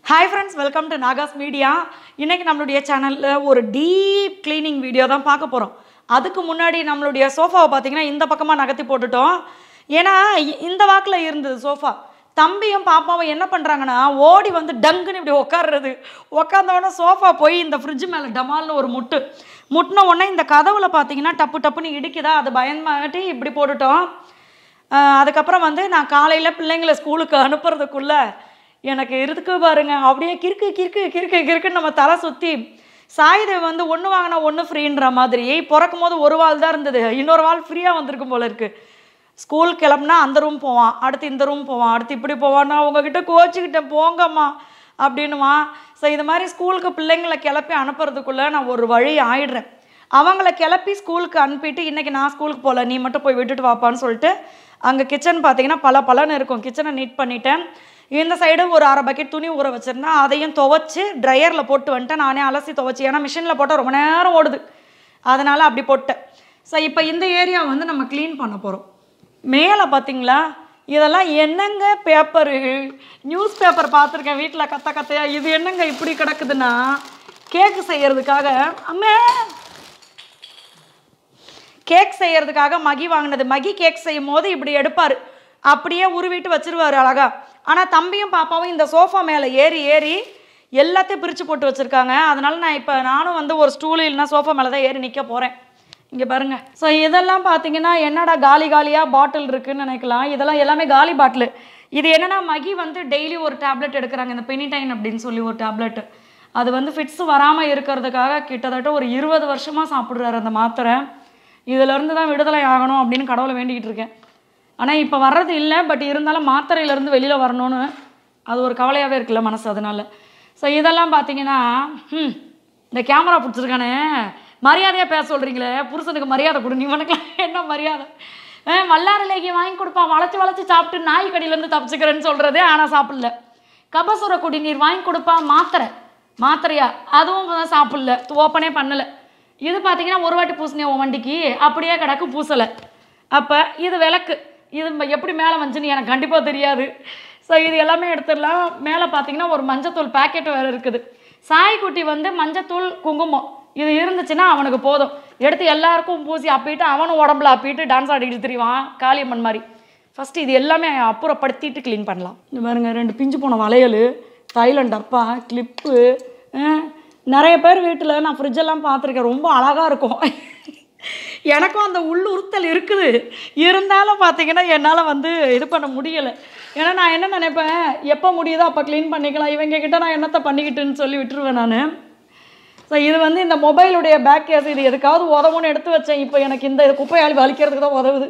Hi friends welcome to Nagas media இன்றைக்கி நம்மளுடைய சேனலில் ஒரு டீப் க்ளீனிங் வீடியோ தான் பார்க்க போகிறோம் அதுக்கு முன்னாடி நம்மளுடைய சோஃபாவை பார்த்தீங்கன்னா இந்த பக்கமாக நகர்த்தி போட்டுட்டோம் ஏன்னா இ- இந்த வாக்கில் இருந்தது சோஃபா தம்பியும் பாப்பாவும் என்ன பண்ணுறாங்கன்னா ஓடி வந்து டங்குன்னு இப்படி உட்கார்றது உட்காந்தவொடனே சோஃபா போய் இந்த ஃப்ரிட்ஜ் மேலே டமால்னு ஒரு முட்டு முட்டின உடனே இந்த கதவுல பார்த்தீங்கன்னா டப்பு டப்புன்னு இடிக்குதா அது பயமாட்டி இப்படி போட்டுட்டோம் ஆஹ் அதுக்கப்புறம் வந்து நான் காலையில் பிள்ளைங்களை ஸ்கூலுக்கு அனுப்புறதுக்குள்ள எனக்கு இருக்கு பாருங்க அப்படியே கிறுக்கு கிறுக்கு கிறுக்கு கிறுக்குன்னு நம்ம தலை சுற்றி சாயுதை வந்து ஒன்று வாங்கினா ஒன்று ஃப்ரீன்ற மாதிரி பிறக்கும் போது ஒரு வால் தான் இருந்தது இன்னொரு வால் ஃப்ரீயாக வந்திருக்கும் போல இருக்கு ஸ்கூல் கிளம்புனா அந்த ரூம் போவான் அடுத்து இந்த ரூம் போவான் அடுத்து இப்படி போவான் நான் உங்ககிட்ட கோச்சிக்கிட்டேன் போங்கம்மா அப்படின்னுவான் ஸோ இது மாதிரி ஸ்கூலுக்கு பிள்ளைங்களை கிளப்பி அனுப்புறதுக்குள்ளே நான் ஒரு வழி ஆயிடுறேன் அவங்கள கிளப்பி ஸ்கூலுக்கு அனுப்பிட்டு இன்றைக்கி நான் ஸ்கூலுக்கு போகல நீ மட்டும் போய் விட்டுட்டு வாப்பான்னு சொல்லிட்டு அங்கே கிச்சன் பார்த்தீங்கன்னா பல பலன்னு இருக்கும் கிச்சனை நீட் பண்ணிட்டேன் இந்த சைடு ஒரு அரை பக்கெட் துணி ஊற வச்சுருந்தேன் அதையும் துவைச்சி ட்ரையரில் போட்டு வந்துட்டேன் நானே அலசி துவைச்சி ஏன்னா மிஷினில் போட்டால் ரொம்ப நேரம் ஓடுது அதனால் அப்படி போட்டேன் ஸோ இப்போ இந்த ஏரியா வந்து நம்ம க்ளீன் பண்ண போகிறோம் மேலே பார்த்தீங்களா இதெல்லாம் என்னங்க பேப்பரு நியூஸ் பேப்பர் பார்த்துருக்கேன் வீட்டில் கத்த கத்தையா இது என்னங்க இப்படி கிடக்குதுன்னா கேக்கு செய்யறதுக்காக அம்மே கேக் செய்யறதுக்காக மகி வாங்கினது மகி கேக் செய்யும் போது இப்படி எடுப்பார் அப்படியே உருவிட்டு வச்சிருவாரு அழகா ஆனால் தம்பியும் பாப்பாவும் இந்த சோஃபா மேலே ஏறி ஏறி எல்லாத்தையும் பிரித்து போட்டு வச்சுருக்காங்க அதனால நான் இப்போ நானும் வந்து ஒரு ஸ்டூல் இல்லைனா சோஃபா மேலே தான் ஏறி நிற்க போகிறேன் இங்கே பாருங்க ஸோ இதெல்லாம் பார்த்தீங்கன்னா என்னடா காலி காலியாக பாட்டில் இருக்குன்னு நினைக்கலாம் இதெல்லாம் எல்லாமே காலி பாட்டில் இது என்னன்னா மகி வந்து டெய்லி ஒரு டேப்லெட் எடுக்கிறாங்க இந்த பெனிடைன் அப்படின்னு சொல்லி ஒரு டேப்லெட் அது வந்து ஃபிட்ஸ் வராமல் இருக்கிறதுக்காக கிட்டத்தட்ட ஒரு இருபது வருஷமாக சாப்பிட்றாரு அந்த மாத்திரை இதிலேருந்து தான் விடுதலை ஆகணும் அப்படின்னு கடவுளை வேண்டிக்கிட்டு இருக்கேன் ஆனால் இப்போ வர்றது இல்லை பட் இருந்தாலும் மாத்திரையிலேருந்து வெளியில் வரணும்னு அது ஒரு கவலையாகவே இருக்குல்ல மனசு அதனால ஸோ இதெல்லாம் பார்த்தீங்கன்னா ம் இந்த கேமரா பிடிச்சிருக்கானே மரியாதையாக பேச சொல்கிறீங்களே புருஷனுக்கு மரியாதை கொடு நீ உனக்குலாம் என்ன மரியாதை ஆ, வல்லார லேகி வாங்கி கொடுப்பான் வளைச்சி வளைச்சி சாப்பிட்டு நாய் கடியிலேருந்து தப்பிச்சுக்கிறேன்னு சொல்கிறதே ஆனால் சாப்பிடல கபசுர குடிநீர் வாங்கி கொடுப்பான் மாத்திரை மாத்திரையா அதுவும் தான் சாப்பிடல ஓப்பனே பண்ணலை இது பார்த்தீங்கன்னா ஒரு வாட்டி பூசினே உன் வண்டிக்கு அப்படியே கிடக்கு பூசலை அப்போ இது விளக்கு இது ம- எப்படி மேலே வந்துச்சுன்னு எனக்கு கண்டிப்பாக தெரியாது ஸோ இது எல்லாமே எடுத்துடலாம் மேலே பார்த்தீங்கன்னா ஒரு மஞ்சத்தூள் பாக்கெட் வேறு இருக்குது சாய்க்குட்டி வந்து மஞ்சத்தூள் குங்குமம் இது இருந்துச்சுன்னா அவனுக்கு போதும் எடுத்து எல்லாருக்கும் பூசி அப்பிட்டு அவனும் உடம்புல அப்பிட்டு டான்ஸ் ஆடிக்கிட்டு திரிவான் காளியம்மன் மாதிரி ஃபஸ்ட்டு இது எல்லாமே அப்புறப்படுத்திட்டு க்ளீன் பண்ணலாம் இந்த பாருங்க ரெண்டு பிஞ்சு போன வளையல் தைலண்ட் டப்பா கிளிப்பு நிறைய பேர் வீட்டில் நான் ஃப்ரிட்ஜெல்லாம் பார்த்துருக்கேன் ரொம்ப அழகாக இருக்கும் எனக்கும் அந்த உள்ளுறுத்தல் இருக்குது இருந்தாலும் பார்த்தீங்கன்னா என்னால் வந்து இது பண்ண முடியலை ஏன்னா நான் என்ன நினைப்பேன் எப்போ முடியுதோ அப்போ க்ளீன் பண்ணிக்கலாம் இவங்க கிட்ட நான் என்னத்தை பண்ணிக்கிட்டுன்னு சொல்லி விட்டுருவேன் நான் ஸோ இது வந்து இந்த மொபைலுடைய பேக் கேஸ் இது எதுக்காவது உதவுன்னு எடுத்து வச்சேன் இப்போ எனக்கு இந்த குப்பையாளி வலிக்கிறதுக்கு தான் உதவுது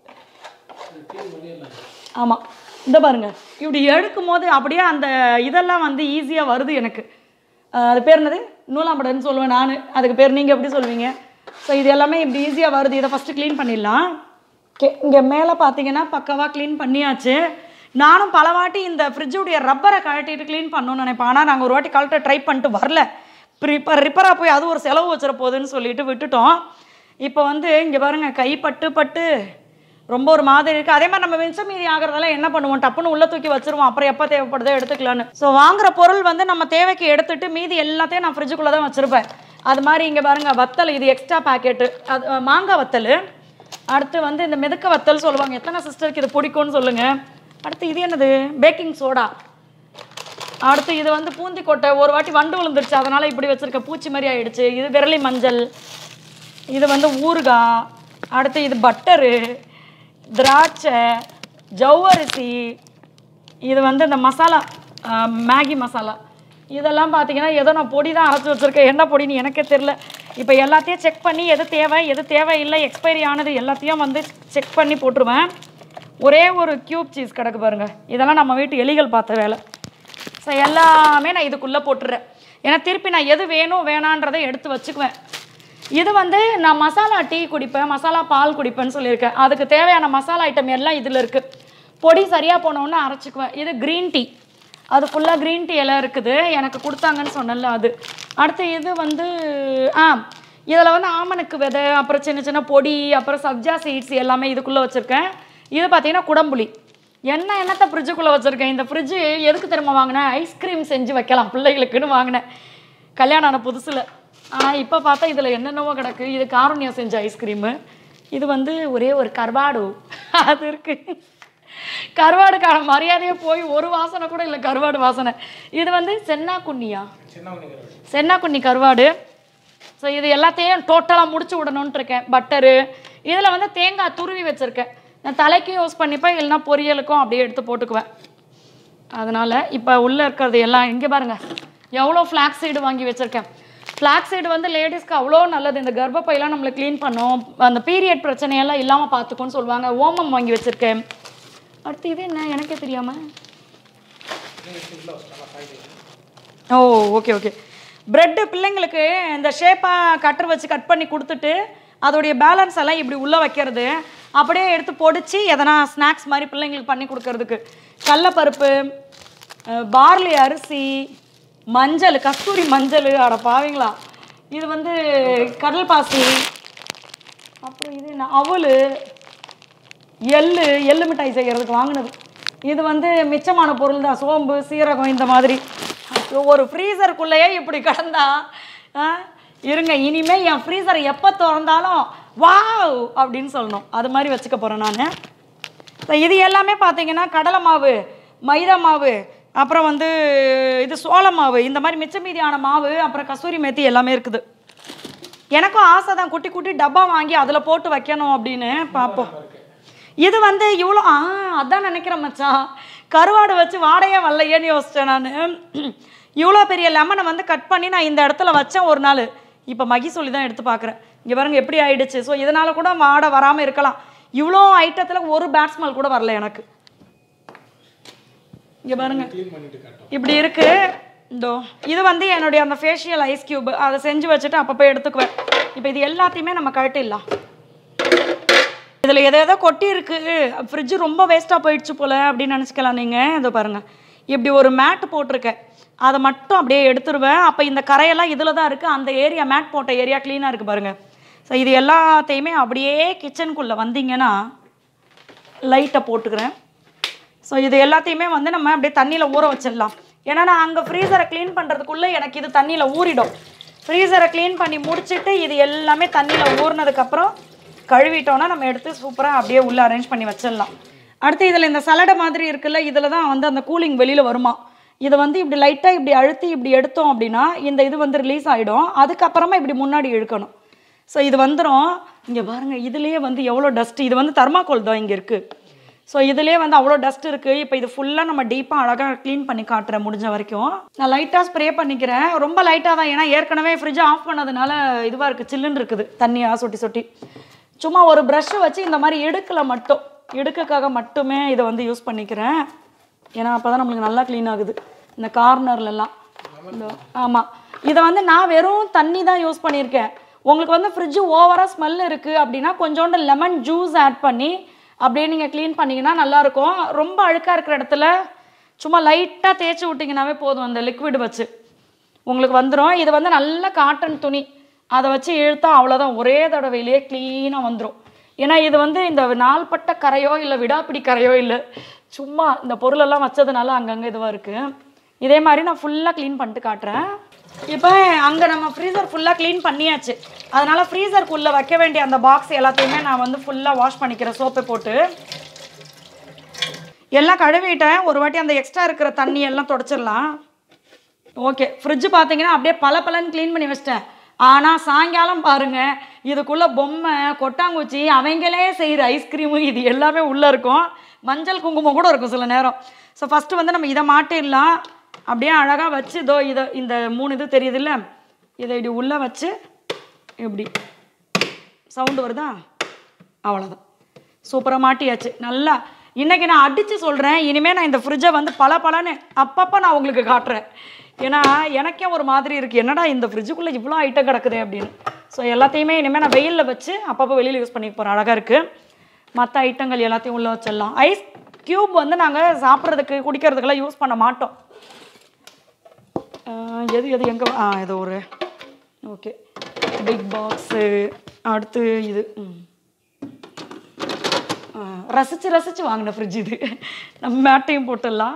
ஆமாம் இந்த பாருங்க இப்படி எடுக்கும் போது அப்படியே அந்த இதெல்லாம் வந்து ஈஸியாக வருது எனக்கு அஹ் அது பேர் என்னது நூலாம்படன்னு சொல்லுவேன் நான் அதுக்கு பேர் நீங்கள் எப்படி சொல்லுவீங்க ஸோ இது எல்லாமே இப்படி ஈஸியாக வருது இதை ஃபஸ்ட்டு க்ளீன் பண்ணிடலாம் கே இங்கே மேலே பார்த்தீங்கன்னா பக்காவாக க்ளீன் பண்ணியாச்சு நானும் பல வாட்டி இந்த ஃப்ரிட்ஜுடைய ரப்பரை கழட்டிட்டு க்ளீன் பண்ணணும்னு நினைப்பேன் ஆனால் நாங்கள் ஒரு வாட்டி கழட்ட ட்ரை பண்ணிட்டு வரல ரிப்பர் ரிப்பராக போய் அது ஒரு செலவு வச்சிட போகுதுன்னு சொல்லிட்டு விட்டுட்டோம் இப்போ வந்து இங்கே பாருங்கள் கை பட்டு பட்டு ரொம்ப ஒரு மாதிரி இருக்குது அதே மாதிரி நம்ம மிச்சம் மீதி ஆகிறதெல்லாம் என்ன பண்ணுவோம் டப்புன்னு உள்ளே தூக்கி வச்சிருவோம் அப்புறம் எப்போ தேவைப்படுதோ எடுத்துக்கலான்னு ஸோ வாங்குற பொருள் வந்து நம்ம தேவைக்கு எடுத்துட்டு மீதி எல்லாத்தையும் நான் ஃப்ரிட்ஜுக்குள்ளே தான் வச்சுருப்பேன் அது மாதிரி இங்கே பாருங்க வத்தல் இது எக்ஸ்ட்ரா பாக்கெட்டு அது அஹ், மாங்காய் வத்தல் அடுத்து வந்து இந்த மிதக்க வத்தல் சொல்லுவாங்க எத்தனை சிஸ்டருக்கு இது பிடிக்கும்னு சொல்லுங்கள் அடுத்து இது என்னது பேக்கிங் சோடா அடுத்து இது வந்து பூந்தி கொட்டை ஒரு வாட்டி வண்டு விழுந்துருச்சு அதனால் இப்படி வச்சுருக்க பூச்சி மாதிரி ஆயிடுச்சு இது விரலி மஞ்சள் இது வந்து ஊறுகாய் அடுத்து இது பட்டரு திராட்சை ஜவ்வரிசி இது வந்து இந்த மசாலா ஆஹ், மேகி மசாலா இதெல்லாம் பார்த்தீங்கன்னா ஏதோ நான் பொடி தான் அரைச்சி வச்சுருக்கேன் என்ன பொடின்னு எனக்கே தெரில இப்போ எல்லாத்தையும் செக் பண்ணி எது தேவை எது தேவையில்லை எக்ஸ்பைரி ஆனது எல்லாத்தையும் வந்து செக் பண்ணி போட்டுருவேன் ஒரே ஒரு க்யூப் சீஸ் கிடக்கு பாருங்க இதெல்லாம் நம்ம வீட்டு எலிகள் பார்த்த வேலை ஸோ எல்லாமே நான் இதுக்குள்ளே போட்டுறேன் ஏன்னா திருப்பி நான் எது வேணும் வேணான்றதை எடுத்து வச்சுக்குவேன் இது வந்து நான் மசாலா டீ குடிப்பேன் மசாலா பால் குடிப்பேன்னு சொல்லியிருக்கேன் அதுக்கு தேவையான மசாலா ஐட்டம் எல்லாம் இதில் இருக்குது பொடி சரியாக போனோன்னு அரைச்சிக்குவேன் இது க்ரீன் டீ அது ஃபுல்லாக க்ரீன் டீ எல்லாம் இருக்குது எனக்கு கொடுத்தாங்கன்னு சொன்னல அது அடுத்து இது வந்து ஆ இதில் வந்து ஆமணக்கு விதை அப்புறம் சின்ன சின்ன பொடி அப்புறம் சப்ஜா சீட்ஸ் எல்லாமே இதுக்குள்ளே வச்சுருக்கேன் இது பார்த்தீங்கன்னா குடம்புளி என்ன என்னத்த ஃப்ரிட்ஜுக்குள்ளே வச்சுருக்கேன் இந்த ஃப்ரிட்ஜு எதுக்கு தெரியுமா வாங்கினேன் ஐஸ்கிரீம் செஞ்சு வைக்கலாம் பிள்ளைகளுக்குன்னு வாங்கினேன் கல்யாணம் ஆன புதுசில் ஆனால் இப்போ பார்த்தா இதில் என்னென்னவோ கிடக்கு இது காரணியம் செஞ்ச ஐஸ்கிரீமு இது வந்து ஒரே ஒரு கர்வாடு அது இருக்குது கருவாடுக்கான மரியாதையே போய் ஒரு வாசனை கூட இல்லை கருவாடு வாசனை இது வந்து சென்னா குன்னியா சென்னா குன்னி கருவாடு ஸோ இது எல்லாத்தையும் டோட்டலாக முடிச்சு விடணுன்ட்டு இருக்கேன் பட்டரு இதில் வந்து தேங்காய் துருவி வச்சுருக்கேன் நான் தலைக்கும் யூஸ் பண்ணிப்பேன் இல்லைன்னா பொரியலுக்கும் அப்படியே எடுத்து போட்டுக்குவேன் அதனால் இப்போ உள்ளே இருக்கிறது எல்லாம் இங்கே பாருங்கள் எவ்வளோ ஃப்ளாக் சைடு வாங்கி வச்சுருக்கேன் ஃப்ளாக் சைடு வந்து லேடிஸ்க்கு அவ்வளோ நல்லது இந்த கர்ப்பப்பையெல்லாம் நம்மளை க்ளீன் பண்ணும் அந்த பீரியட் பிரச்சனையெல்லாம் இல்லாமல் பார்த்துக்கும்னு சொல்லுவாங்க ஓமம் வாங்கி வச்சுருக்கேன் அடுத்து இது என்ன எனக்கே தெரியாமல் ஓ ஓகே ஓகே ப்ரெட்டு பிள்ளைங்களுக்கு இந்த ஷேப்பாக கட்டர் வச்சு கட் பண்ணி கொடுத்துட்டு அதோடைய பேலன்ஸ் எல்லாம் இப்படி உள்ளே வைக்கிறது அப்படியே எடுத்து பொடிச்சு எதனா ஸ்நாக்ஸ் மாதிரி பிள்ளைங்களுக்கு பண்ணி கொடுக்கறதுக்கு கடலப்பருப்பு அஹ், பார்லி அரிசி மஞ்சள் கஸ்தூரி மஞ்சள் அட பாவீங்களா இது வந்து கடல் பாசி அப்புறம் இது என்ன அவல் எள்ளு எள்ளு மிட்டாய் செய்கிறதுக்கு வாங்கினது இது வந்து மிச்சமான பொருள் தான் சோம்பு சீரகம் இந்த மாதிரி ஐயோ, ஒரு ஃப்ரீசருக்குள்ளேயே இப்படி கிடந்தா ஆ, இருங்க இனிமே என் ஃப்ரீசரை எப்போ திறந்தாலும் வாவ் அப்படின்னு சொல்லணும் அது மாதிரி வச்சுக்க போகிறேன் நான் இது எல்லாமே பார்த்தீங்கன்னா கடலை மாவு மைதா மாவு அப்புறம் வந்து இது சோள மாவு இந்த மாதிரி மிச்ச மீதியான மாவு அப்புறம் கசூரி மேத்தி எல்லாமே இருக்குது எனக்கும் ஆசை தான் குட்டி குட்டி டப்பா வாங்கி அதில் போட்டு வைக்கணும் அப்படின்னு பார்ப்போம் இது வந்து இவ்வளோ ஆ அதான் நினைக்கிறேன் மச்சான் கருவாடு வச்சு வாடையே வரலையேன்னு யோசித்தேன் நான் இவ்வளோ பெரிய லெமனை வந்து கட் பண்ணி நான் இந்த இடத்துல வச்சேன் ஒரு நாள் இப்போ மகி சொல்லி தான் எடுத்து பார்க்குறேன் இங்கே பாருங்க எப்படி ஆயிடுச்சு ஸோ இதனால கூட வாடை வராமல் இருக்கலாம் இவ்வளோ ஐட்டத்தில் ஒரு பேட்ஸ்மால் கூட வரல எனக்கு இங்கே பாருங்க இப்படி இருக்கு இந்தோ இது வந்து என்னுடைய அந்த ஃபேஷியல் ஐஸ் கியூப் அதை செஞ்சு வச்சுட்டு அப்பப்போ எடுத்துக்குவேன் இப்போ இது எல்லாத்தையுமே நம்ம கழட்டிடலாம் இதில் எதை எதோ கொட்டி இருக்கு ஃப்ரிட்ஜு ரொம்ப வேஸ்ட்டாக போயிடுச்சு போல அப்படின்னு நினச்சிக்கலாம் நீங்கள் இதோ பாருங்கள் இப்படி ஒரு மேட் போட்டிருக்கேன் அதை மட்டும் அப்படியே எடுத்துருவேன் அப்போ இந்த கரையெல்லாம் இதில் தான் இருக்குது அந்த ஏரியா மேட் போட்ட ஏரியா க்ளீனாக இருக்குது பாருங்கள் ஸோ இது எல்லாத்தையுமே அப்படியே கிச்சனுக்குள்ளே வந்தீங்கன்னா லைட்டை போட்டுக்கிறேன் ஸோ இது எல்லாத்தையுமே வந்து நம்ம அப்படியே தண்ணியில் ஊற வச்சிடலாம் ஏன்னா நான் அங்கே ஃப்ரீசரை க்ளீன் பண்ணுறதுக்குள்ளே எனக்கு இது தண்ணியில் ஊறிடும் ஃப்ரீசரை க்ளீன் பண்ணி முடிச்சிட்டு இது எல்லாமே தண்ணியில் ஊறினதுக்கப்புறம் கழுவிட்டோன்னா நம்ம எடுத்து சூப்பராக அப்படியே உள்ளே அரேஞ்ச் பண்ணி வச்சிடலாம் அடுத்து இதில் இந்த சலடை மாதிரி இருக்குல்ல இதில் தான் வந்து அந்த கூலிங் வெளியில் வருமா இதை வந்து இப்படி லைட்டாக இப்படி அழுத்தி இப்படி எடுத்தோம் அப்படின்னா இந்த இது வந்து ரிலீஸ் ஆகிடும் அதுக்கப்புறமா இப்படி முன்னாடி இழுக்கணும் ஸோ இது வந்துடும் இங்கே பாருங்கள் இதுலேயே வந்து எவ்வளோ டஸ்ட் இது வந்து தர்மாக்கோல் தான் இங்கே இருக்குது ஸோ இதுலேயே வந்து அவ்வளோ டஸ்ட் இருக்குது இப்போ இது ஃபுல்லாக நம்ம டீப்பாக அழகாக க்ளீன் பண்ணி காட்டுறேன் முடிஞ்ச வரைக்கும் நான் லைட்டாக ஸ்ப்ரே பண்ணிக்கிறேன் ரொம்ப லைட்டாக தான் ஏன்னா ஏற்கனவே ஃப்ரிட்ஜை ஆஃப் பண்ணதுனால இதுவாக இருக்குது சில்லுன்னு இருக்குது தண்ணியாக சொட்டி சொட்டி சும்மா ஒரு ப்ரஷ்ஷை வச்சு இந்த மாதிரி இடுக்கில் மட்டும் இடுக்குக்காக மட்டுமே இதை வந்து யூஸ் பண்ணிக்கிறேன் ஏன்னா அப்போ தான் நம்மளுக்கு நல்லா க்ளீன் ஆகுது இந்த கார்னர்லலாம் ஆமாம் இதை வந்து நான் வெறும் தண்ணி தான் யூஸ் பண்ணியிருக்கேன் உங்களுக்கு வந்து ஃப்ரிட்ஜு ஓவராக ஸ்மெல் இருக்குது அப்படின்னா கொஞ்சோண்டு லெமன் ஜூஸ் ஆட் பண்ணி அப்படியே நீங்கள் க்ளீன் பண்ணிங்கன்னா நல்லாயிருக்கும் ரொம்ப அழுக்காக இருக்கிற இடத்துல சும்மா லைட்டாக தேய்ச்சி விட்டிங்கனாவே போதும் அந்த லிக்விட் வச்சு உங்களுக்கு வந்துடும் இது வந்து நல்ல காட்டன் துணி அதை வச்சு இழுத்தா அவ்வளோதான் ஒரே தடவையிலேயே க்ளீனாக வந்துடும் ஏன்னா இது வந்து இந்த நாள்பட்ட கரையோ இல்லை விடாப்பிடி கரையோ இல்லை சும்மா இந்த பொருளெல்லாம் வச்சதுனால அங்கங்கே இதுவாக இருக்குது இதே மாதிரி நான் ஃபுல்லாக க்ளீன் பண்ணிட்டு காட்டுறேன் இப்போ அங்கே நம்ம ஃப்ரீசர் ஃபுல்லாக க்ளீன் பண்ணியாச்சு அதனால் ஃப்ரீசருக்குள்ளே வைக்க வேண்டிய அந்த பாக்ஸ் எல்லாத்தையுமே நான் வந்து ஃபுல்லாக வாஷ் பண்ணிக்கிறேன் சோப்பை போட்டு எல்லாம் கழுவிட்டேன் ஒரு வாட்டி அந்த எக்ஸ்ட்ரா இருக்கிற தண்ணி எல்லாம் தொடச்சிடலாம் ஓகே ஃப்ரிட்ஜு பார்த்தீங்கன்னா அப்படியே பல பலன்னு க்ளீன் பண்ணி வச்சிட்டேன் ஆனால் சாயங்காலம் பாருங்க இதுக்குள்ளே பொம்மை கொட்டாங்குச்சி அவங்களே செய்கிற ஐஸ்கிரீமு இது எல்லாமே உள்ளே இருக்கும் மஞ்சள் குங்குமம் கூட இருக்கும் சில நேரம் ஸோ ஃபஸ்ட்டு வந்து நம்ம இதை மாட்டிடலாம் அப்படியே அழகாக வச்சு இதோ இதை இந்த மூணு இது தெரியுதுல்ல இதை இப்படி உள்ளே வச்சு இப்படி சவுண்டு வருதா அவ்வளோதான் சூப்பராக மாட்டியாச்சு நல்லா இன்றைக்கி நான் அடித்து சொல்கிறேன் இனிமேல் நான் இந்த ஃப்ரிட்ஜை வந்து பல பலன்னு அப்பப்போ நான் உங்களுக்கு காட்டுறேன் ஏன்னா எனக்கே ஒரு மாதிரி இருக்குது என்னடா இந்த ஃப்ரிட்ஜுக்குள்ளே இவ்வளோ ஐட்டம் கிடக்குது அப்படின்னு ஸோ எல்லாத்தையுமே இனிமேல் நான் வெயிலில் வச்சு அப்பப்போ வெளியில் யூஸ் பண்ணிக்க போகிறேன் அழகாக இருக்குது மற்ற ஐட்டங்கள் எல்லாத்தையும் உள்ளே வச்சிடலாம் ஐஸ் க்யூப் வந்து நாங்கள் சாப்பிட்றதுக்கு குடிக்கிறதுக்கெல்லாம் யூஸ் பண்ண மாட்டோம் ஆஹ் எது எது எங்கே ஆ இது ஒரு ஓகே பிக் பாக்ஸு அடுத்து இது ம் அஹ், ரசிச்சு ரசிச்சு வாங்கின ஃப்ரிட்ஜ் இது நம்ம மேட்டையும் போட்டுடலாம்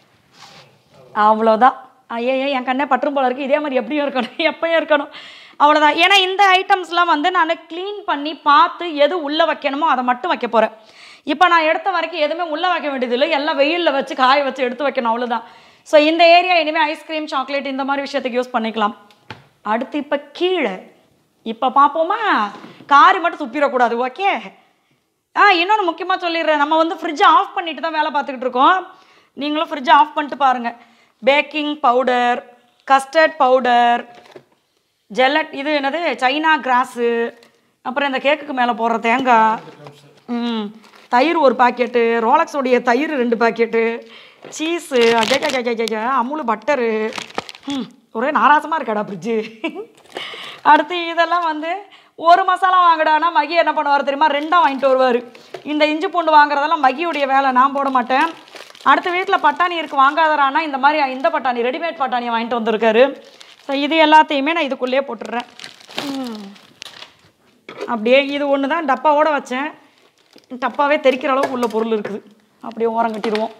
அவ்வளோதான் ஐயே என் கண்ணே பற்றும் போல இருக்குது இதே மாதிரி எப்படியும் இருக்கணும் எப்பயும் இருக்கணும் அவ்வளோதான் ஏன்னா இந்த ஐட்டம்ஸ்லாம் வந்து நான் க்ளீன் பண்ணி பார்த்து எது உள்ளே வைக்கணுமோ அதை மட்டும் வைக்க போகிறேன் இப்போ நான் எடுத்த வரைக்கும் எதுவுமே உள்ளே வைக்க வேண்டியதில்லை எல்லாம் வெயிலில் வச்சு காய வச்சு எடுத்து வைக்கணும் அவ்வளோதான் ஸோ இந்த ஏரியா இனிமேல் ஐஸ்கிரீம் சாக்லேட் இந்த மாதிரி விஷயத்துக்கு யூஸ் பண்ணிக்கலாம் அடுத்து இப்போ கீழே இப்போ பார்ப்போமா காரி மட்டும் துப்பிடக்கூடாது ஓகே ஆ இன்னொன்று முக்கியமாக சொல்லிடுறேன் நம்ம வந்து ஃப்ரிட்ஜை ஆஃப் பண்ணிட்டு தான் வேலை பார்த்துக்கிட்டு இருக்கோம் நீங்களும் ஃப்ரிட்ஜை ஆஃப் பண்ணிட்டு பாருங்கள் பேக்கிங் பவுடர் கஸ்டர்ட் பவுடர் ஜெல்லட் இது என்னது சைனா கிராஸு அப்புறம் இந்த கேக்குக்கு மேலே போடுற தேங்காய் ம் தயிர் ஒரு பாக்கெட்டு ரோலக்ஸோடைய தயிர் ரெண்டு packet cheese Ajay Amul butter ம் ஒரே நாராசமாக இருக்காடா ஃப்ரிட்ஜு அடுத்து இதெல்லாம் வந்து ஒரு மசாலா வாங்கடானா மகி என்ன பண்ணுவார் தெரியுமா ரெண்டாக வாங்கிட்டு வருவார் இந்த இஞ்சி பூண்டு வாங்குறதெல்லாம் மகியுடைய வேலை நான் போட மாட்டேன் அடுத்த வீட்டில் பட்டாணி இருக்கு வாங்காதரானா இந்த மாதிரி இந்த பட்டாணி ரெடிமேட் பட்டாணியை வாங்கிட்டு வந்திருக்காரு ஸோ இது எல்லாத்தையுமே நான் இதுக்குள்ளேயே போட்டுடுறேன் ம். அப்படியே இது ஒன்று தான் டப்பாவோட வச்சேன் டப்பாவே தெரிக்கிற அளவுக்கு உள்ள பொருள் இருக்குது அப்படியே ஓரம் கட்டிடுவோம்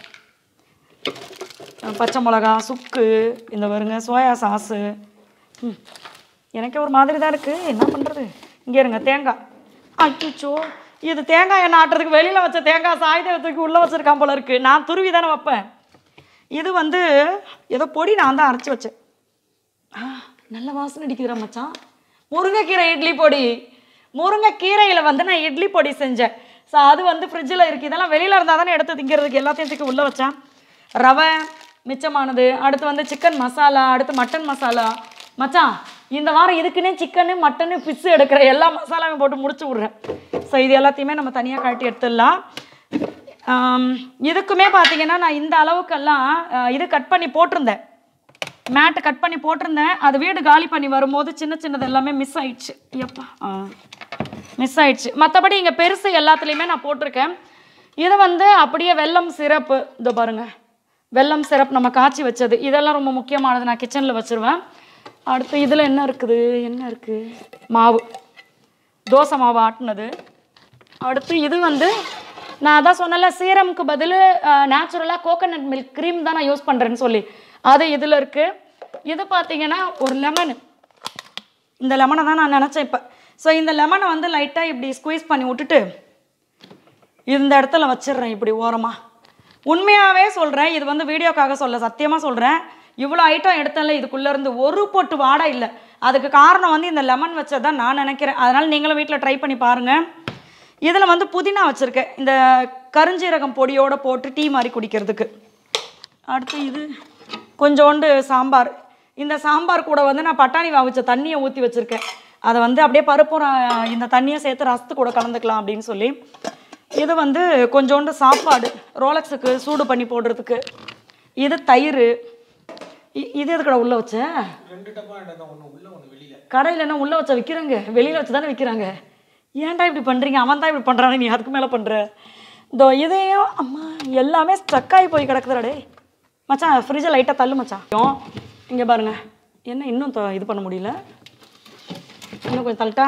அஹ் பச்சை மிளகா சுக்கு இந்த வருங்க சோயா சாஸு ம் எனக்கே ஒரு மாதிரி தான் இருக்குது என்ன பண்ணுறது இங்கே இருங்க தேங்காய் அச்சோ இது தேங்காய் எண்ணெய் ஆட்டுறதுக்கு வெளியில் வச்ச தேங்காய் சாயுதத்துக்கு உள்ளே வச்சுருக்கான் போல இருக்குது நான் துருவி தானே வைப்பேன் இது வந்து ஏதோ பொடி நான் தான் அரைச்சி வச்சேன் ஆ நல்ல வாசனை அடிக்குதுடா மச்சான் முருங்கைக்கீரை இட்லி பொடி முருங்கைக்கீரையில் வந்து நான் இட்லி பொடி செஞ்சேன் ஸோ அது வந்து ஃப்ரிட்ஜில் இருக்குது இதெல்லாம் வெளியில் இருந்தால் தானே எடுத்து திங்கிறதுக்கு எல்லாத்தையும் தூக்கி உள்ளே வச்சேன் ரவை மிச்சமானது அடுத்து வந்து சிக்கன் மசாலா அடுத்து மட்டன் மசாலா மச்சான் இந்த வாரம் இதுக்குன்னே சிக்கனு மட்டனு ஃபிஷ்ஷு எடுக்கிற எல்லா மசாலாவையும் போட்டு முடிச்சு விட்றேன் ஸோ இது எல்லாத்தையுமே நம்ம தனியாக கழட்டி எடுத்துடலாம் ஆம், இதுக்குமே பார்த்தீங்கன்னா நான் இந்த அளவுக்கெல்லாம் அஹ், இது கட் பண்ணி போட்டிருந்தேன் மேட்டு கட் பண்ணி போட்டிருந்தேன் அது வீடு காலி பண்ணி வரும்போது சின்ன சின்னது எல்லாமே மிஸ் ஆயிடுச்சு எப்பா மிஸ் ஆயிடுச்சு மற்றபடி இங்கே பெருசு எல்லாத்துலேயுமே நான் போட்டிருக்கேன் இது வந்து அப்படியே வெல்லம் சிரப்பு இதோ பாருங்க வெல்லம் சிரப் நம்ம காய்ச்சி வச்சது இதெல்லாம் ரொம்ப முக்கியமானது நான் கிச்சனில் வச்சுருவேன் அடுத்து இதில் என்ன இருக்குது என்ன இருக்குது மாவு தோசை மாவு ஆட்டினது அடுத்து இது வந்து நான் அதான் சொன்னல சீரம்க்கு பதில் நேச்சுரலாக கோகனட் மில்க் க்ரீம் தான் நான் யூஸ் பண்ணுறேன்னு சொல்லி அது இதில் இருக்குது இது பார்த்தீங்கன்னா ஒரு லெமன் இந்த லெமனை தான் நான் நினச்சேன் இப்போ ஸோ இந்த லெமனை வந்து லைட்டாக இப்படி ஸ்குவீஸ் பண்ணி விட்டுட்டு இந்த இடத்துல வச்சிடுறேன் இப்படி ஓரமாக உண்மையாகவே சொல்கிறேன் இது வந்து வீடியோக்காக சொல்ல சத்தியமாக சொல்கிறேன் இவ்வளோ ஐட்டம் எடுத்தேன்ல இதுக்குள்ளே இருந்து ஒரு பொட்டு வாடை இல்லை அதுக்கு காரணம் வந்து இந்த லெமன் வச்சது தான் நான் நினைக்கிறேன் அதனால் நீங்களும் வீட்டில் ட்ரை பண்ணி பாருங்கள் இதில் வந்து புதினா வச்சுருக்கேன் இந்த கருஞ்சீரகம் பொடியோட போட்டு டீ மாதிரி குடிக்கிறதுக்கு அடுத்து இது கொஞ்சோண்டு சாம்பார் இந்த சாம்பார் கூட வந்து நான் பட்டாணி வாவிச்ச தண்ணியை ஊற்றி வச்சுருக்கேன் அதை வந்து அப்படியே பருப்பும் ர- இந்த தண்ணியை சேர்த்து ரசத்து கூட கலந்துக்கலாம் அப்படின்னு சொல்லி இது வந்து கொஞ்சோண்டு சாப்பாடு ரோலக்ஸுக்கு சூடு பண்ணி போடுறதுக்கு இது தயிர் இ- இது எதுக்கடா உள்ளே வச்ச ரெண்டு டப்பா எடுத்தா ஒன்று உள்ள ஒன்று வெளியில கடையில் என்ன உள்ளே வச்சா விற்கிறாங்க வெளியில் வச்சு தானே விற்கிறாங்க ஏன்டா இப்படி பண்ணுறீங்க அவன் தான் இப்படி பண்ணுறானே நீ அதுக்கு மேலே பண்ணுற இதோ இதையும் அம்மா எல்லாமே ஸ்ட்ரக் ஆகி போய் கிடக்குதுடா டேய் மச்சான் ஃப்ரிட்ஜை லைட்டாக தள்ளு மச்சான் இங்கே பாருங்க என்ன இன்னும் தொ- இது பண்ண முடியல இன்னும் கொஞ்சம் தள்ளட்டா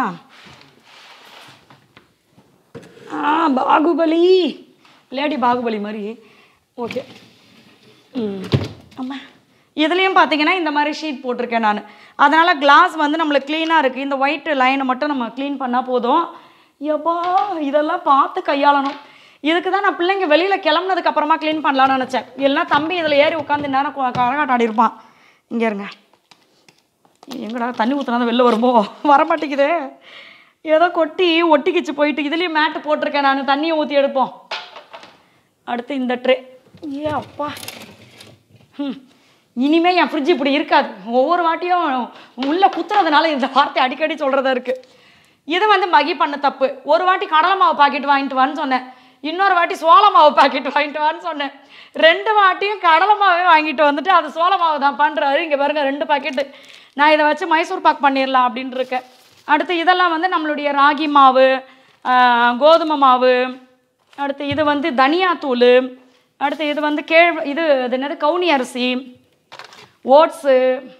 ஆ பாகுபலி லேடி பாகுபலி மாதிரி ஓகே ம் அம்மா இதுலேயும் பார்த்தீங்கன்னா இந்த மாதிரி ஷீட் போட்டிருக்கேன் நான் அதனால் கிளாஸ் வந்து நம்மளுக்கு க்ளீனாக இருக்குது இந்த ஒயிட் லைனை மட்டும் நம்ம க்ளீன் பண்ணால் போதும் எப்பா இதெல்லாம் பார்த்து கையாளணும் இதுக்கு தான் நான் பிள்ளைங்க வெளியில் கிளம்புனதுக்கு அப்புறமா க்ளீன் பண்ணலாம்னு நினச்சேன் இல்லைன்னா தம்பி இதில் ஏறி உட்காந்து நேரம் கு- கரகாட்டம் ஆடி இருப்பான் இங்கே இருங்க எங்கடா தண்ணி ஊற்றினா தான் வெளில வருமோ வரமாட்டேங்குதே ஏதோ கொட்டி ஒட்டிக்கிச்சு போயிட்டு இதுலேயும் மேட்டு போட்டிருக்கேன் நான் தண்ணியை ஊற்றி எடுப்போம் அடுத்து இந்த ட்ரே ஏ அப்பா ம். இனிமே என் ஃப்ரிட்ஜ் இப்படி இருக்காது ஒவ்வொரு வாட்டியும் உள்ள குத்துறதுனால இந்த வார்த்தை அடிக்கடி சொல்கிறதா இருக்கு இது வந்து மகி பண்ண தப்பு ஒரு வாட்டி கடலை மாவு பாக்கெட் வாங்கிட்டு வான்னு சொன்னேன் இன்னொரு வாட்டி சோள மாவு பாக்கெட் வாங்கிட்டு வான்னு சொன்னேன் ரெண்டு வாட்டியும் கடலை மாவே வாங்கிட்டு வந்துட்டு அது சோள மாவு தான் பண்ணுறாரு இங்கே பாருங்க ரெண்டு பாக்கெட்டு நான் இதை வச்சு மைசூர் பாக் பண்ணிடலாம் அப்படின்னு இருக்கேன் அடுத்து இதெல்லாம் வந்து நம்மளுடைய ராகி மாவு ஆஹ், கோதுமை மாவு அடுத்து இது வந்து தனியாத்தூள் அடுத்து இது வந்து கேழ் இது இது என்னது கவுனி அரிசி ஓட்ஸு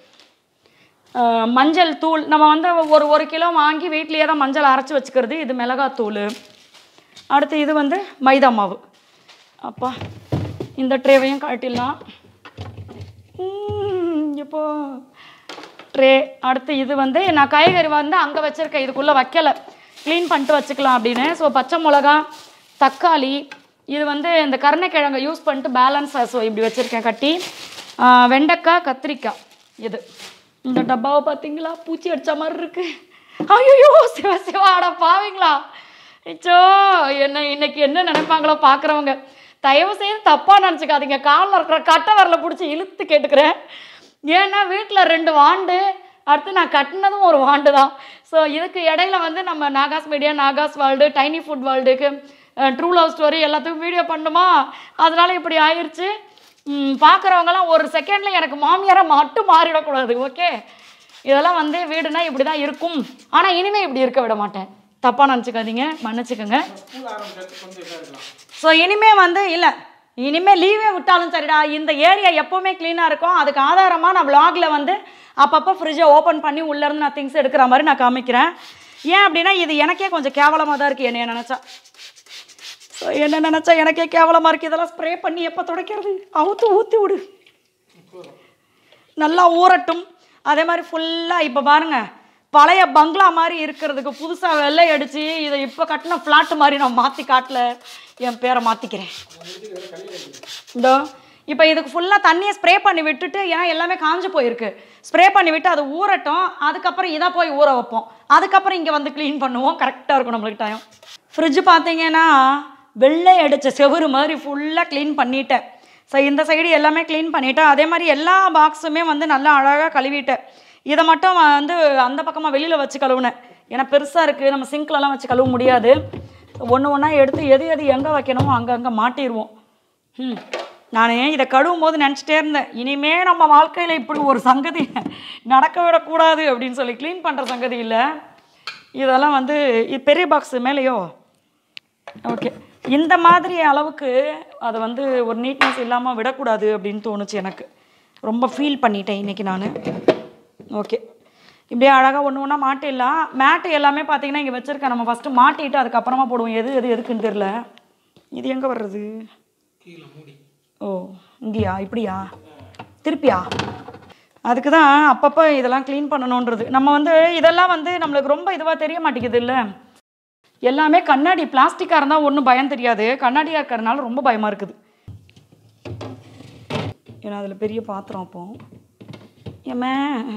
மஞ்சள் தூள் நம்ம வந்து ஒரு ஒரு கிலோ வாங்கி வீட்லேயே தான் மஞ்சள் அரைச்சி வச்சுக்கிறது இது மிளகாத்தூள் அடுத்து இது வந்து மைதா மாவு அப்பா இந்த ட்ரேவையும் கழட்டிடலாம் ம், இப்போ ட்ரே அடுத்து இது வந்து நான் காய்கறி வந்து அங்கே வச்சுருக்கேன் இதுக்குள்ளே வைக்கலை க்ளீன் பண்ணிட்டு வச்சுக்கலாம் அப்படின்னு ஸோ பச்சை மிளகா தக்காளி இது வந்து இந்த கருணைக்கிழங்கை யூஸ் பண்ணிட்டு பேலன்ஸாக ஸோ இப்படி வச்சுருக்கேன் கட்டி ஆ, வெண்டைக்காய் கத்திரிக்காய் இது இந்த டப்பாவை பார்த்தீங்களா பூச்சி அடிச்ச மாதிரி இருக்கு ஐயோ சிவ சிவா அட பாவீங்களா ஐச்சோ என்ன இன்னைக்கு என்ன நினைப்பாங்களோ பார்க்குறவங்க தயவு செய்து தப்பாக நினச்சிக்காதீங்க காலில் இருக்கிற கட்டை வரல பிடிச்சி இழுத்து கேட்டுக்கிறேன் ஏன்னா வீட்டில் ரெண்டு வாண்டு அடுத்து நான் கட்டினதும் ஒரு வாண்டு தான் ஸோ இதுக்கு இடையில வந்து நம்ம Nagas media Nagas world tiny food வேர்ல்டுக்கு ட்ரூ லவ் ஸ்டோரி எல்லாத்துக்கும் வீடியோ பண்ணுமா அதனால இப்படி ஆயிடுச்சு ம், பார்க்குறவங்கலாம் ஒரு செகண்டில் எனக்கு மாமியாரை மட்டும் மாறிடக்கூடாது ஓகே இதெல்லாம் வந்து வீடுனா இப்படி தான் இருக்கும் ஆனால் இனிமேல் இப்படி இருக்க விட மாட்டேன் தப்பாக நினச்சிக்காதீங்க மன்னிச்சுக்கோங்க ஸ்கூல் ஆரம்பிச்சது கொஞ்சம் இதாக இருக்கலாம் ஸோ இனிமே வந்து இல்லை இனிமே லீவே விட்டாலும் சரிடா இந்த ஏரியா எப்போவுமே க்ளீனாக இருக்கும் அதுக்கு ஆதாரமாக நான் vlogல வந்து அப்பப்போ ஃப்ரிட்ஜை ஓப்பன் பண்ணி உள்ளேருந்து நான் திங்ஸ் எடுக்கிற மாதிரி நான் காமிக்கிறேன் ஏன் அப்படின்னா இது எனக்கே கொஞ்சம் கேவலமாக தான் இருக்குது என்னைய நினச்சா ஸோ என்ன நினச்சா எனக்கே கேவலமாக இருக்குது இதெல்லாம் ஸ்ப்ரே பண்ணி எப்போ துடைக்கிறது அவுத்து ஊற்றி விடு நல்லா ஊறட்டும் அதே மாதிரி ஃபுல்லாக இப்போ பாருங்க பழைய பங்களா மாதிரி இருக்கிறதுக்கு புதுசாக வெள்ளை அடித்து இதை இப்போ கட்டின ஃப்ளாட் மாதிரி நான் மாற்றி காட்டல என் பேரை மாற்றிக்கிறேன் இதோ இப்போ இதுக்கு ஃபுல்லாக தண்ணியை ஸ்ப்ரே பண்ணி விட்டுட்டு ஏன்னா எல்லாமே காஞ்சு போயிருக்கு ஸ்ப்ரே பண்ணி விட்டு அது ஊறட்டும் அதுக்கப்புறம் இதை போய் ஊற வைப்போம் அதுக்கப்புறம் இங்கே வந்து க்ளீன் பண்ணுவோம் கரெக்டாக இருக்கும் நம்மளுக்கு டைம் ஃப்ரிட்ஜ் பார்த்தீங்கன்னா வெள்ளை அடித்த செவுரு மாதிரி ஃபுல்லாக க்ளீன் பண்ணிட்டேன் ஸோ இந்த சைடு எல்லாமே க்ளீன் பண்ணிட்டேன் அதே மாதிரி எல்லா பாக்ஸுமே வந்து நல்லா அழகாக கழுவிட்டேன் இதை மட்டும் வந்து அந்த பக்கமாக வெளியில் வச்சு கழுவுனேன் ஏன்னா பெருசாக இருக்குது நம்ம சிங்க்லலாம் வச்சு கழுவ முடியாது ஒன்று ஒன்றா எடுத்து எது எது எங்கே வைக்கணுமோ அங்கங்கே மாட்டிடுவோம் ம் நான் இதை கழுவும் போது நினச்சிட்டே இருந்தேன் இனிமே நம்ம வாழ்க்கையில் இப்படி ஒரு சங்கதி நடக்க விடக்கூடாது அப்படின்னு சொல்லி க்ளீன் பண்ணுற சங்கதி இல்லை இதெல்லாம் வந்து இது பெரிய பாக்ஸ் மேலேயோ ஓகே இந்த மாதிரி அளவுக்கு அதை வந்து ஒரு நீட்னஸ் இல்லாமல் விடக்கூடாது அப்படின்னு தோணுச்சு எனக்கு ரொம்ப ஃபீல் பண்ணிட்டேன் இன்றைக்கி நான் ஓகே இப்படியே அழகாக ஒன்று ஒன்றா மாட்டிடலாம் மேட்டு எல்லாமே பார்த்தீங்கன்னா இங்கே வச்சுருக்கேன் நம்ம ஃபஸ்ட்டு மாட்டிட்டு அதுக்கப்புறமா போடுவோம் எது எது எதுக்குன்னு தெரில இது எங்கே வர்றது கீழே மூடி ஓ இங்கேயா இப்படியா திருப்பியா அதுக்கு தான் அப்பப்போ இதெல்லாம் க்ளீன் பண்ணணுன்றது நம்ம வந்து இதெல்லாம் வந்து நம்மளுக்கு ரொம்ப இதுவாக தெரிய மாட்டேங்குது இல்லை எல்லாமே கண்ணாடி பிளாஸ்டிக்காக இருந்தால் ஒன்றும் பயம் தெரியாது கண்ணாடியாக இருக்கிறதுனால ரொம்ப பயமாக இருக்குது ஏன்னா அதில் பெரிய பாத்திரம் அப்போ ஏம்மா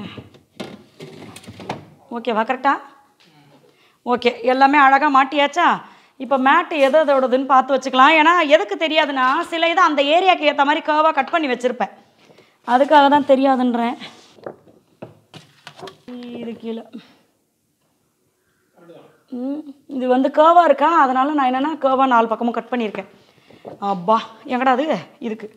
ஓகேவா கரெக்டா ஓகே எல்லாமே அழகாக மாட்டியாச்சா இப்போ மேட்டு எது எதோடதுன்னு பார்த்து வச்சுக்கலாம் ஏன்னா எதுக்கு தெரியாதுன்னா சில இதை அந்த ஏரியாவுக்கு ஏற்ற மாதிரி கர்வாக கட் பண்ணி வச்சுருப்பேன் அதுக்காக தான் தெரியாதுன்றேன் இது கீழே ம், இது வந்து கேர்வாக இருக்கா அதனால நான் என்னென்னா கேர்வாக நாலு பக்கமும் கட் பண்ணியிருக்கேன் அப்பா எங்கடா அது இதுக்கு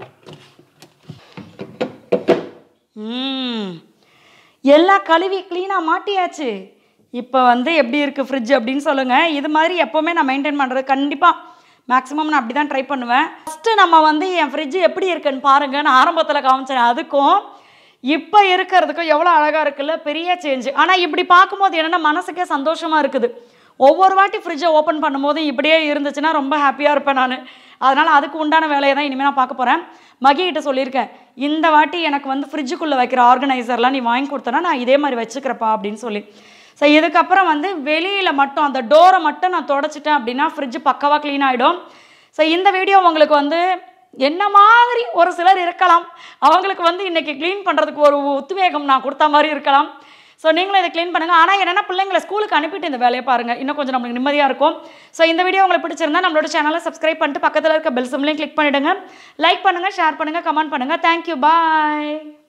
ம் எல்லாம் கழுவி க்ளீனாக மாட்டியாச்சு இப்போ வந்து எப்படி இருக்குது ஃப்ரிட்ஜ் அப்படின்னு சொல்லுங்கள் இது மாதிரி எப்போவுமே நான் மெயின்டைன் பண்ணுறது கண்டிப்பாக மேக்ஸிமம் நான் அப்படி தான் ட்ரை பண்ணுவேன் ஃபஸ்ட்டு நம்ம வந்து என் ஃப்ரிட்ஜ் எப்படி இருக்குன்னு பாருங்க நான் ஆரம்பத்தில் காமிச்சேன் அதுக்கும் இப்போ இருக்கிறதுக்கும் எவ்வளோ அழகாக இருக்குல்ல பெரிய சேஞ்ச் ஆனால் இப்படி பார்க்கும்போது என்னென்னா மனசுக்கே சந்தோஷமாக இருக்குது ஒவ்வொரு வாட்டி ஃப்ரிட்ஜை ஓப்பன் பண்ணும்போது இப்படியே இருந்துச்சுன்னா ரொம்ப ஹாப்பியாக இருப்பேன் நான் அதனால் அதுக்கு உண்டான வேலையை தான் இனிமேல் நான் பார்க்க போகிறேன் மகிகிட்ட சொல்லியிருக்கேன் இந்த வாட்டி எனக்கு வந்து ஃப்ரிட்ஜுக்குள்ளே வைக்கிற ஆர்கனைசர்லாம் நீ வாங்கி கொடுத்தனா நான் இதே மாதிரி வச்சுக்கிறப்பா அப்படின்னு சொல்லி ஸோ இதுக்கப்புறம் வந்து வெளியில் மட்டும் அந்த டோரை மட்டும் நான் தொடச்சிட்டேன் அப்படின்னா ஃப்ரிட்ஜ் பக்கவாக க்ளீன் ஆகிடும் ஸோ இந்த வீடியோ உங்களுக்கு வந்து என்ன மாதிரி ஒரு சிலர் இருக்கலாம் அவங்களுக்கு வந்து இன்றைக்கி க்ளீன் பண்ணுறதுக்கு ஒரு உத்வேகம் நான் கொடுத்த மாதிரி இருக்கலாம் ஸோ நீங்களும் இதை க்ளீன் பண்ணுங்கள் ஆனால் என்னென்னா பிள்ளைங்களை ஸ்கூலுக்கு அனுப்பிட்டு இந்த வேலையை பாருங்கள் இன்னும் கொஞ்சம் நம்மளுக்கு நிம்மதியாக இருக்கும் ஸோ இந்த வீடியோ உங்களுக்கு பிடிச்சிருந்தா நம்மளோட சேனலை சப்ஸ்கிரைப் பண்ணிட்டு பக்கத்தில் இருக்க பெல் சிம்லையும் கிளிக் பண்ணிவிடுங்க லைக் பண்ணுங்கள் ஷேர் பண்ணுங்கள் கமெண்ட் பண்ணுங்கள் தேங்க்யூ பாய்